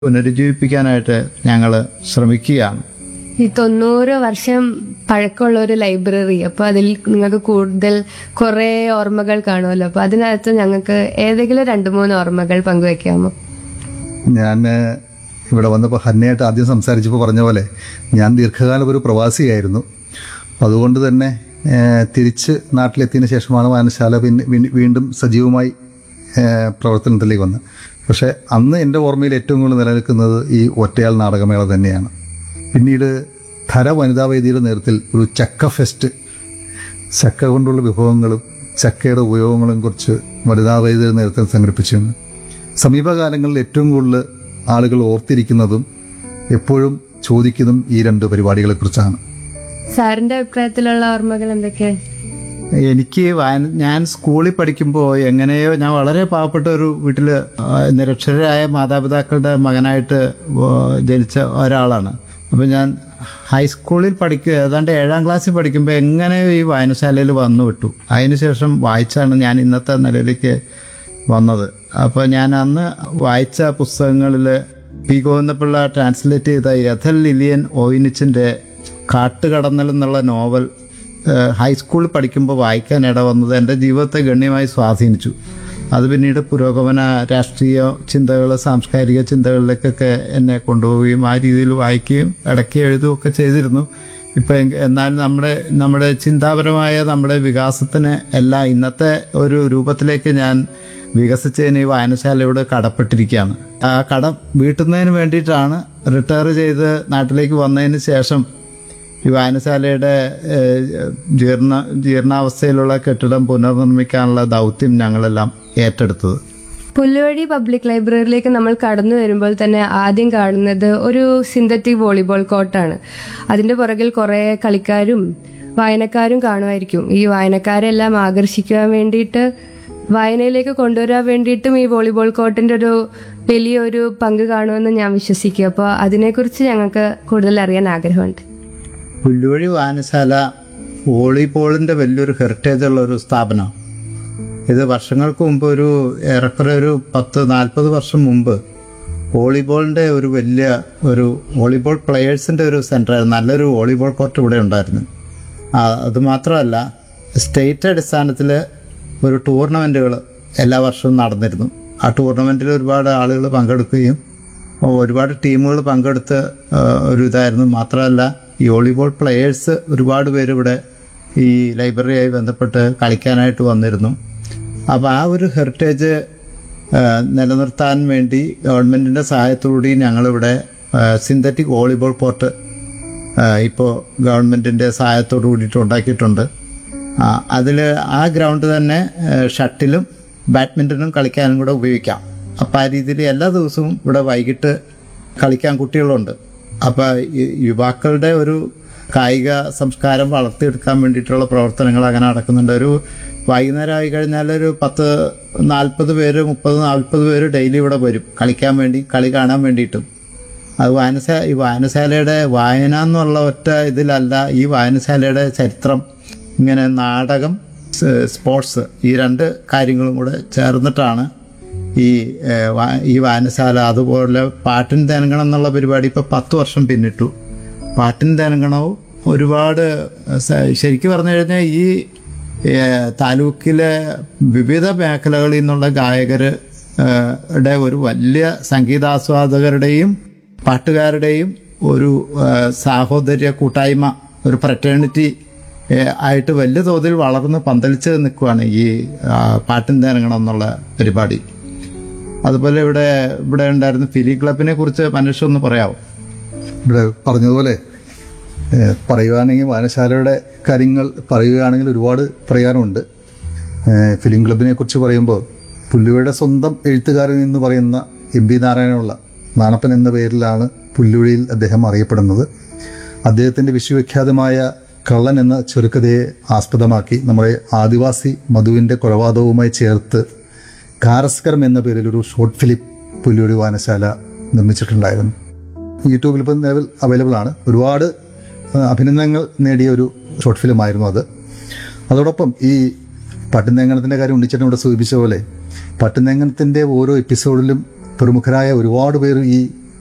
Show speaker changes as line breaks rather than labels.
പുനരുജ്ജീവിപ്പിക്കാനായിട്ട് ഞങ്ങൾ ശ്രമിക്കുകയാണ്
ഈ തൊണ്ണൂറ് വർഷം പഴക്കമുള്ള ഒരു ലൈബ്രറി അപ്പൊ അതിൽ നിങ്ങൾക്ക് കൂടുതൽ കുറെ ഓർമ്മകൾ കാണുമല്ലോ അപ്പൊ അതിനകത്ത് ഞങ്ങൾക്ക് ഏതെങ്കിലും രണ്ട് മൂന്ന് ഓർമ്മകൾ പങ്കുവെക്കാമോ
ഞാൻ ഏഹ്, ഇവിടെ വന്നപ്പോൾ ഹന്നയായിട്ട് ആദ്യം സംസാരിച്ചപ്പോൾ പറഞ്ഞ പോലെ ഞാൻ ദീർഘകാലം ഒരു പ്രവാസിയായിരുന്നു അപ്പോൾ അതുകൊണ്ട് തന്നെ ഏഹ്, തിരിച്ച് നാട്ടിലെത്തിയതിന് ശേഷമാണ് വായനശാല പിന്നെ വീ- വീണ്ടും സജീവമായി ഏഹ്, പ്രവർത്തനത്തിലേക്ക് വന്നത് പക്ഷേ അന്ന് എൻ്റെ ഓർമ്മയിൽ ഏറ്റവും കൂടുതൽ നിലനിൽക്കുന്നത് ഈ ഒറ്റയാൾ നാടകമേള തന്നെയാണ് പിന്നീട് ധര വനിതാ വേദിയുടെ നേതൃത്വത്തിൽ ഒരു ചക്ക ഫെസ്റ്റ് ചക്ക കൊണ്ടുള്ള വിഭവങ്ങളും ചക്കയുടെ ഉപയോഗങ്ങളും കുറിച്ച് വനിതാ വേദിയുടെ നേതൃത്വം സംഘടിപ്പിച്ചിരുന്നു സമീപകാലങ്ങളിൽ ഏറ്റവും കൂടുതൽ ആളുകൾ ഓർത്തിരിക്കുന്നതും എപ്പോഴും ചോദിക്കുന്നതും ഈ രണ്ട് പരിപാടികളെ കുറിച്ചാണ്
സാറിന്റെ അഭിപ്രായത്തിലുള്ള ഓർമ്മകൾ എന്തൊക്കെയാണ്
എനിക്ക് വായന ഞാൻ സ്കൂളിൽ പഠിക്കുമ്പോൾ എങ്ങനെയോ ഞാൻ വളരെ പാവപ്പെട്ട ഒരു വീട്ടിൽ നിരക്ഷരരായ മാതാപിതാക്കളുടെ മകനായിട്ട് ആ, ജനിച്ച ഒരാളാണ് അപ്പം ഞാൻ ഹൈസ്കൂളിൽ പഠിക്കുക ഏതാണ്ട് ഏഴാം ക്ലാസ്സിൽ പഠിക്കുമ്പോൾ എങ്ങനെയോ ഈ വായനശാലയിൽ വന്നു വിട്ടു അതിനുശേഷം വായിച്ചാണ് ഞാൻ ഇന്നത്തെ നിലയിലേക്ക് വന്നത് അപ്പോൾ ഞാൻ അന്ന് വായിച്ച പുസ്തകങ്ങളിൽ പി ഗോവിന്ദപിള്ള ട്രാൻസ്ലേറ്റ് ചെയ്ത യഥൽ ലിലിയൻ ഓയിനിച്ചിൻ്റെ കാട്ടുകടന്നൽ എന്നുള്ള നോവൽ ഏഹ് ഹൈസ്കൂളിൽ പഠിക്കുമ്പോൾ വായിക്കാൻ ഇട വന്നത് എൻ്റെ ജീവിതത്തെ ഗണ്യമായി സ്വാധീനിച്ചു അത് പിന്നീട് പുരോഗമന രാഷ്ട്രീയ ചിന്തകൾ സാംസ്കാരിക ചിന്തകളിലേക്കൊക്കെ എന്നെ കൊണ്ടുപോവുകയും ആ രീതിയിൽ വായിക്കുകയും ഇടയ്ക്ക് എഴുതുകയൊക്കെ ചെയ്തിരുന്നു ഇപ്പം എങ്ക- എന്നാൽ നമ്മുടെ നമ്മുടെ ചിന്താപരമായ നമ്മുടെ വികാസത്തിന് എല്ലാം ഇന്നത്തെ ഒരു രൂപത്തിലേക്ക് ഞാൻ വികസിച്ചതിന് ഈ വായനശാലയോട് കടപ്പെട്ടിരിക്കുകയാണ് ആ കടം വീട്ടുന്നതിന് വേണ്ടിയിട്ടാണ് റിട്ടയർ ചെയ്ത് നാട്ടിലേക്ക് വന്നതിന് ശേഷം ഈ വായനശാലയുടെ ഏഹ്, ജീർണ ജീർണാവസ്ഥയിലുള്ള കെട്ടിടം പുനർനിർമ്മിക്കാനുള്ള ദൗത്യം ഞങ്ങളെല്ലാം ഏറ്റെടുത്തത്
പുല്ലുവഴി പബ്ലിക് ലൈബ്രറിയിലേക്ക് നമ്മൾ കടന്നു വരുമ്പോൾ തന്നെ ആദ്യം കാണുന്നത് ഒരു സിന്തറ്റിക് വോളിബോൾ കോർട്ടാണ് അതിന്റെ പുറകിൽ കുറെ കളിക്കാരും വായനക്കാരും കാണുമായിരിക്കും ഈ വായനക്കാരെല്ലാം ആകർഷിക്കാൻ വേണ്ടിയിട്ട് വായനയിലേക്ക് കൊണ്ടുവരാൻ വേണ്ടിയിട്ടും ഈ വോളിബോൾ കോർട്ടിന്റെ ഒരു വലിയൊരു പങ്ക് കാണുമെന്ന് ഞാൻ വിശ്വസിക്കുക അപ്പോൾ അതിനെക്കുറിച്ച് ഞങ്ങൾക്ക് കൂടുതൽ അറിയാൻ ആഗ്രഹമുണ്ട്
പുല്ലുവഴി വായനശാല വോളിബോളിൻ്റെ വലിയൊരു ഹെറിറ്റേജ് ഉള്ള ഒരു സ്ഥാപനമാണ് ഇത് വർഷങ്ങൾക്ക് മുമ്പ് ഒരു ഏറെക്കുറെ ഒരു പത്ത് നാൽപ്പത് വർഷം മുമ്പ് വോളിബോളിൻ്റെ ഒരു വലിയ ഒരു വോളിബോൾ പ്ലെയേഴ്സിൻ്റെ ഒരു സെൻ്ററായിരുന്നു നല്ലൊരു വോളിബോൾ കോർട്ട് ഇവിടെ ഉണ്ടായിരുന്നു ആ, അത് മാത്രമല്ല സ്റ്റേറ്റ് അടിസ്ഥാനത്തിൽ ഒരു ടൂർണമെൻറ്റുകൾ എല്ലാ വർഷവും നടന്നിരുന്നു ആ ടൂർണമെൻറ്റിൽ ഒരുപാട് ആളുകൾ പങ്കെടുക്കുകയും ഒരുപാട് ടീമുകൾ പങ്കെടുത്ത് ആ, ഒരു ഇതായിരുന്നു മാത്രമല്ല ഈ വോളിബോൾ പ്ലെയേഴ്സ് ഒരുപാട് പേര് ഇവിടെ ഈ ലൈബ്രറിയായി ബന്ധപ്പെട്ട് കളിക്കാനായിട്ട് വന്നിരുന്നു അപ്പോൾ ആ ഒരു ഹെറിറ്റേജ് ആ, നിലനിർത്താൻ വേണ്ടി ഗവൺമെൻറ്റിൻ്റെ സഹായത്തോടുകൂടി ഞങ്ങളിവിടെ സിന്തറ്റിക് വോളിബോൾ കോർട്ട് ഇപ്പോൾ ഗവൺമെൻറ്റിൻ്റെ സഹായത്തോടു കൂടിയിട്ട് ഉണ്ടാക്കിയിട്ടുണ്ട് അതിൽ ആ ഗ്രൗണ്ട് തന്നെ ആ, ഷട്ടിലും ബാഡ്മിൻ്റണും കളിക്കാനും കൂടെ ഉപയോഗിക്കാം അപ്പോൾ ആ രീതിയിൽ എല്ലാ ദിവസവും ഇവിടെ വൈകിട്ട് കളിക്കാൻ കുട്ടികളുണ്ട് അപ്പോൾ യുവാക്കളുടെ ഒരു കായിക സംസ്കാരം വളർത്തിയെടുക്കാൻ വേണ്ടിയിട്ടുള്ള പ്രവർത്തനങ്ങൾ അങ്ങനെ നടക്കുന്നുണ്ട് ഒരു വൈകുന്നേരം ആയി കഴിഞ്ഞാൽ ഒരു പത്ത് നാൽപ്പത് പേര് മുപ്പത് നാൽപ്പത് പേര് ഡെയിലി ഇവിടെ വരും കളിക്കാൻ വേണ്ടി കളി കാണാൻ വേണ്ടിയിട്ടും അത് വായനശാല ഈ വായനശാലയുടെ വായന എന്നുള്ള ഒറ്റ ഇതിലല്ല ഈ വായനശാലയുടെ ചരിത്രം ഇങ്ങനെ നാടകം സ് സ്പോർട്സ് ഈ രണ്ട് കാര്യങ്ങളും കൂടെ ചേർന്നിട്ടാണ് ഈ ഏഹ്, വാ- ഈ വായനശാല അതുപോലെ പാട്ടിൻ തേനങ്കണം എന്നുള്ള പരിപാടി ഇപ്പോൾ പത്ത് വർഷം പിന്നിട്ടു പാട്ടിൻ തേനങ്കണവും ഒരുപാട് സ- ശരിക്കും പറഞ്ഞു കഴിഞ്ഞാൽ ഈ ഏഹ്, താലൂക്കിലെ വിവിധ മേഖലകളിൽ നിന്നുള്ള ഗായകർ ടെ ഒരു വലിയ സംഗീതാസ്വാദകരുടെയും പാട്ടുകാരുടെയും ഒരു ആ, സാഹോദര്യ കൂട്ടായ്മ ഒരു ഫ്രറ്റേണിറ്റി ആയിട്ട് വലിയ തോതിൽ വളർന്ന് പന്തലിച്ച് നിൽക്കുവാണ് ഈ ആ, പാട്ടും തേനങ്ങണം എന്നുള്ള പരിപാടി അതുപോലെ ഇവിടെ ഇവിടെ ഉണ്ടായിരുന്ന ഫിലി ക്ലബിനെ കുറിച്ച് മനുഷ്യ ഒന്ന് പറയാമോ
ഇവിടെ പറഞ്ഞതുപോലെ ഏഹ്, പറയുവാണെങ്കിൽ വായനശാലയുടെ കാര്യങ്ങൾ പറയുകയാണെങ്കിൽ ഒരുപാട് പറയാനുണ്ട് ഏഹ്, ഫിലിം ക്ലബിനെ കുറിച്ച് പറയുമ്പോൾ പുല്ലുവയുടെ സ്വന്തം എഴുത്തുകാരൻ എന്ന് പറയുന്ന എം പി നാരായണനുള്ള നാണപ്പൻ എന്ന പേരിലാണ് പുല്ലുവഴിയിൽ അദ്ദേഹം അറിയപ്പെടുന്നത് അദ്ദേഹത്തിൻ്റെ വിശ്വവിഖ്യാതമായ കള്ളൻ എന്ന ചെറുകഥയെ ആസ്പദമാക്കി നമ്മുടെ ആദിവാസി മധുവിൻ്റെ കൊലപാതകവുമായി ചേർത്ത് കാരസ്കരം എന്ന പേരിൽ ഒരു ഷോർട്ട് ഫിലിം പുല്ലുവഴി വായനശാല നിർമ്മിച്ചിട്ടുണ്ടായിരുന്നു യൂട്യൂബിൽ ഇപ്പം നിലവിൽ അവൈലബിൾ ആണ് ഒരുപാട് ആ, അഭിനന്ദനങ്ങൾ നേടിയ ഒരു ഷോർട്ട് ഫിലിം ആയിരുന്നു അത് അതോടൊപ്പം ഈ പട്ടുന്നേങ്ങണത്തിൻ്റെ കാര്യം ഉണ്ണിച്ചേട്ടൻ ഇവിടെ സൂചിപ്പിച്ച പോലെ പട്ടുന്നേങ്ങണത്തിൻ്റെ ഓരോ എപ്പിസോഡിലും പ്രമുഖരായ ഒരുപാട് പേർ ഈ